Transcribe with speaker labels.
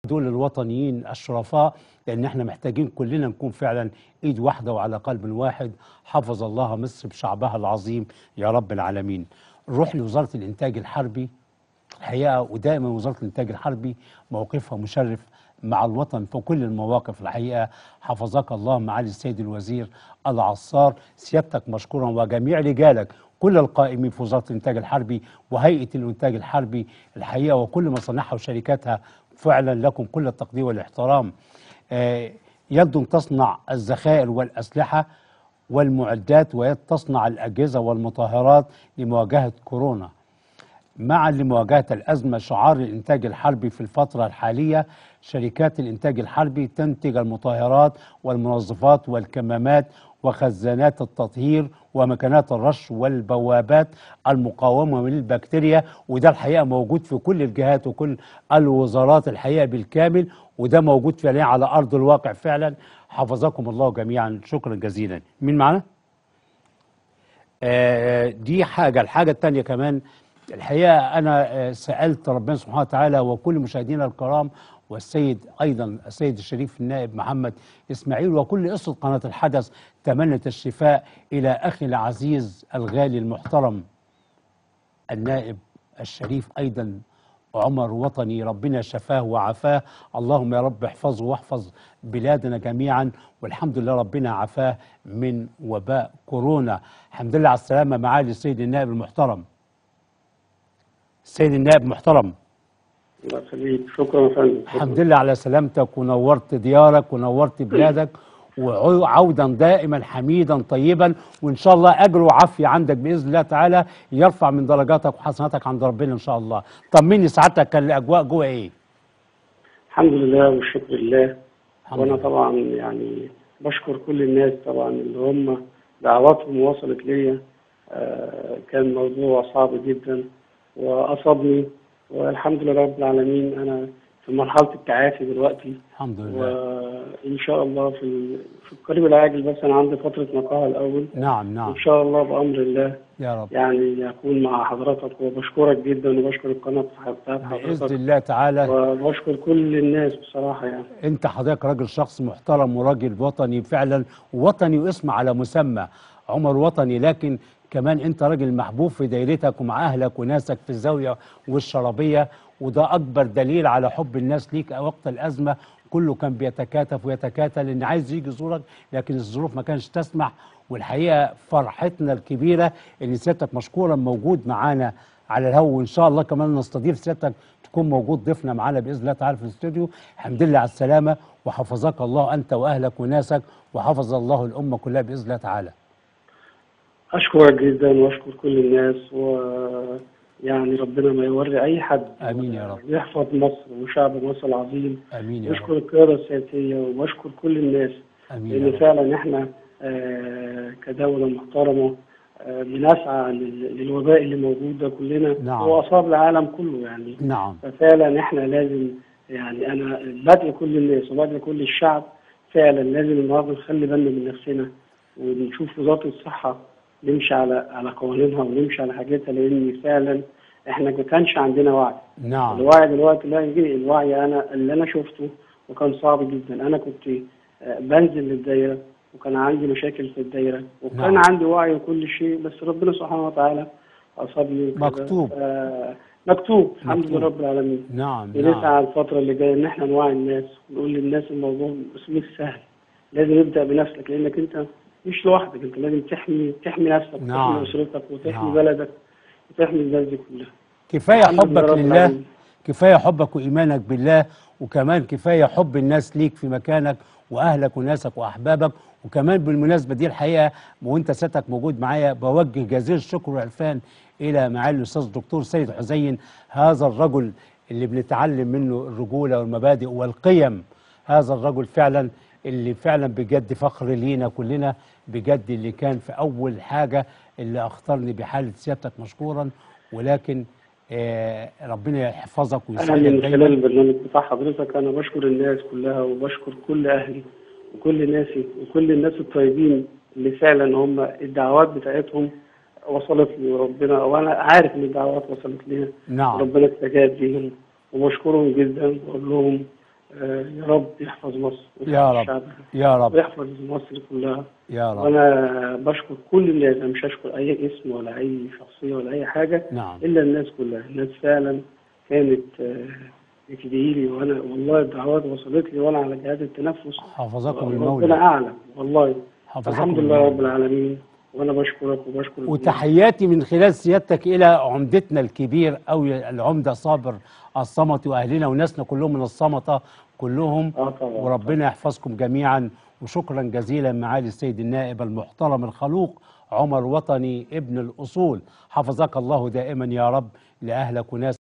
Speaker 1: دول الوطنيين الشرفاء لان احنا محتاجين كلنا نكون فعلا ايد واحده وعلى قلب واحد حفظ الله مصر بشعبها العظيم يا رب العالمين نروح لوزاره الانتاج الحربي الحقيقه ودائما وزاره الانتاج الحربي موقفها مشرف مع الوطن في كل المواقف الحقيقه حفظك الله معالي السيد الوزير العصار سيادتك مشكورا وجميع رجالك كل القائمين في وزاره الانتاج الحربي وهيئه الانتاج الحربي الحقيقه وكل مصانعها وشركاتها فعلا لكم كل التقدير والاحترام آه، يد تصنع الذخائر والاسلحه والمعدات ويد تصنع الاجهزه والمطهرات لمواجهه كورونا معا لمواجهة الأزمة شعار الإنتاج الحربي في الفترة الحالية شركات الإنتاج الحربي تنتج المطهرات والمنظفات والكمامات وخزانات التطهير ومكانات الرش والبوابات المقاومة للبكتيريا وده الحقيقة موجود في كل الجهات وكل الوزارات الحقيقة بالكامل وده موجود فعلا على أرض الواقع فعلا حفظكم الله جميعا شكرا جزيلا مين معنا؟ آه، دي حاجة الحاجة التانية كمان الحقيقة أنا آه، سألت ربنا سبحانه وتعالى وكل مشاهدينا الكرام والسيد أيضا السيد الشريف النائب محمد إسماعيل وكل قصة قناة الحدث تمنت الشفاء إلى أخي العزيز الغالي المحترم النائب الشريف أيضا عمر وطني ربنا شفاه وعافاه اللهم يا رب احفظه واحفظ بلادنا جميعا والحمد لله ربنا عافاه من وباء كورونا الحمد لله على السلامة معالي السيد النائب المحترم السيد النائب محترم
Speaker 2: الله يخليك شكرا يا فندم
Speaker 1: الحمد لله على سلامتك ونورت ديارك ونورت بلادك وعودا دائما حميدا طيبا وان شاء الله اجر وعافيه عندك باذن الله تعالى يرفع من درجاتك وحسناتك عند ربنا ان شاء الله طمني سعادتك كان الاجواء جوه ايه
Speaker 2: الحمد لله والشكر لله
Speaker 1: الحمد
Speaker 2: وانا
Speaker 1: لله.
Speaker 2: طبعا يعني بشكر كل الناس طبعا اللي هم دعواتهم وصلت ليا آه، كان موضوع صعب جدا واصابني والحمد لله رب العالمين انا في مرحله التعافي دلوقتي
Speaker 1: الحمد لله
Speaker 2: وان شاء الله في في القريب العاجل بس انا عندي فتره نقاهه الاول
Speaker 1: نعم نعم
Speaker 2: ان شاء الله بامر الله
Speaker 1: يا رب
Speaker 2: يعني اكون مع حضرتك وبشكرك جدا وبشكر القناه بتاعت
Speaker 1: باذن
Speaker 2: حضرتك
Speaker 1: الله تعالى
Speaker 2: وبشكر كل الناس بصراحه يعني
Speaker 1: انت حضرتك راجل شخص محترم وراجل وطني فعلا وطني واسم على مسمى عمر وطني لكن كمان انت راجل محبوب في دايرتك ومع اهلك وناسك في الزاويه والشرابيه وده اكبر دليل على حب الناس ليك وقت الازمه كله كان بيتكاتف ويتكاتل ان عايز يجي يزورك لكن الظروف ما كانش تسمح والحقيقه فرحتنا الكبيره ان سيادتك مشكورا موجود معانا على الهوا وان شاء الله كمان نستضيف سيادتك تكون موجود ضيفنا معانا باذن الله تعالى في الاستوديو الحمد لله على السلامه وحفظك الله انت واهلك وناسك وحفظ الله الامه كلها باذن الله تعالى
Speaker 2: اشكرك جدا واشكر كل الناس ويعني ربنا ما يوري اي حد
Speaker 1: آمين يا رب.
Speaker 2: يحفظ مصر وشعب مصر العظيم
Speaker 1: امين يا
Speaker 2: واشكر
Speaker 1: رب
Speaker 2: القياده السياسيه وبشكر كل الناس
Speaker 1: امين يا
Speaker 2: لان
Speaker 1: رب
Speaker 2: فعلا احنا آه، كدوله محترمه آه، بنسعى لل- للوباء اللي موجود ده كلنا
Speaker 1: نعم.
Speaker 2: هو اصاب العالم كله يعني
Speaker 1: نعم
Speaker 2: ففعلا احنا لازم يعني انا بدء كل الناس وبدء كل الشعب فعلا لازم النهارده نخلي بالنا من نفسنا ونشوف وزاره الصحه نمشي على على قوانينها ونمشي على حاجاتها لان فعلا احنا ما كانش عندنا وعي
Speaker 1: نعم
Speaker 2: الوعي دلوقتي لا يجي الوعي انا اللي انا شفته وكان صعب جدا انا كنت آه، بنزل للدايره وكان عندي مشاكل في الدايره وكان
Speaker 1: نعم.
Speaker 2: عندي وعي وكل شيء بس ربنا سبحانه وتعالى اصابني وكده.
Speaker 1: مكتوب.
Speaker 2: آه مكتوب الحمد
Speaker 1: مكتوب.
Speaker 2: لله رب العالمين
Speaker 1: نعم
Speaker 2: بنسعى
Speaker 1: نعم
Speaker 2: الفترة اللي جاية إن إحنا نوعي الناس ونقول للناس الموضوع بس مش سهل لازم نبدأ بنفسك لأنك أنت مش لوحدك أنت لازم تحمي تحمي نفسك
Speaker 1: نعم.
Speaker 2: وتحمي أسرتك وتحمي
Speaker 1: نعم.
Speaker 2: بلدك وتحمي الناس دي كلها
Speaker 1: كفايه
Speaker 2: الحمد لله
Speaker 1: حبك
Speaker 2: رب
Speaker 1: لله
Speaker 2: العالمين.
Speaker 1: كفايه حبك وايمانك بالله وكمان كفايه حب الناس ليك في مكانك واهلك وناسك واحبابك وكمان بالمناسبه دي الحقيقه وانت سيادتك موجود معايا بوجه جزيل الشكر والعرفان الى معالي الاستاذ الدكتور سيد حسين هذا الرجل اللي بنتعلم منه الرجوله والمبادئ والقيم هذا الرجل فعلا اللي فعلا بجد فخر لينا كلنا بجد اللي كان في اول حاجه اللي اختارني بحاله سيادتك مشكورا ولكن آه ربنا يحفظك
Speaker 2: أنا
Speaker 1: ويسعدك
Speaker 2: من
Speaker 1: دايما
Speaker 2: خلال البرنامج بتاع حضرتك أنا بشكر الناس كلها وبشكر كل أهلي وكل ناسي وكل الناس الطيبين اللي فعلا هم الدعوات بتاعتهم وصلت لي وربنا وأنا عارف إن الدعوات وصلت لي
Speaker 1: نعم
Speaker 2: ربنا استجاب ليهم وبشكرهم جدا وأقول لهم آه، يا رب يحفظ مصر ويحفظ
Speaker 1: يا رب
Speaker 2: شعبها
Speaker 1: يا رب
Speaker 2: ويحفظ مصر كلها
Speaker 1: يا رب
Speaker 2: وانا بشكر كل الناس انا مش هشكر اي اسم ولا اي شخصيه ولا اي حاجه
Speaker 1: نعم
Speaker 2: الا الناس كلها الناس فعلا كانت آه، بتدعي لي وانا والله الدعوات وصلت لي وانا على جهاز التنفس
Speaker 1: حفظكم
Speaker 2: ربنا
Speaker 1: المولى
Speaker 2: اعلم والله
Speaker 1: حفظكم
Speaker 2: الحمد لله
Speaker 1: المولى.
Speaker 2: رب العالمين وانا بشكرك وبشكر الجميع.
Speaker 1: وتحياتي من خلال سيادتك الى عمدتنا الكبير او العمده صابر الصمتي واهلنا وناسنا كلهم من الصمته كلهم
Speaker 2: اه طبعا
Speaker 1: وربنا يحفظكم جميعا وشكرا جزيلا معالي السيد النائب المحترم الخلوق عمر وطني ابن الاصول حفظك الله دائما يا رب لاهلك وناس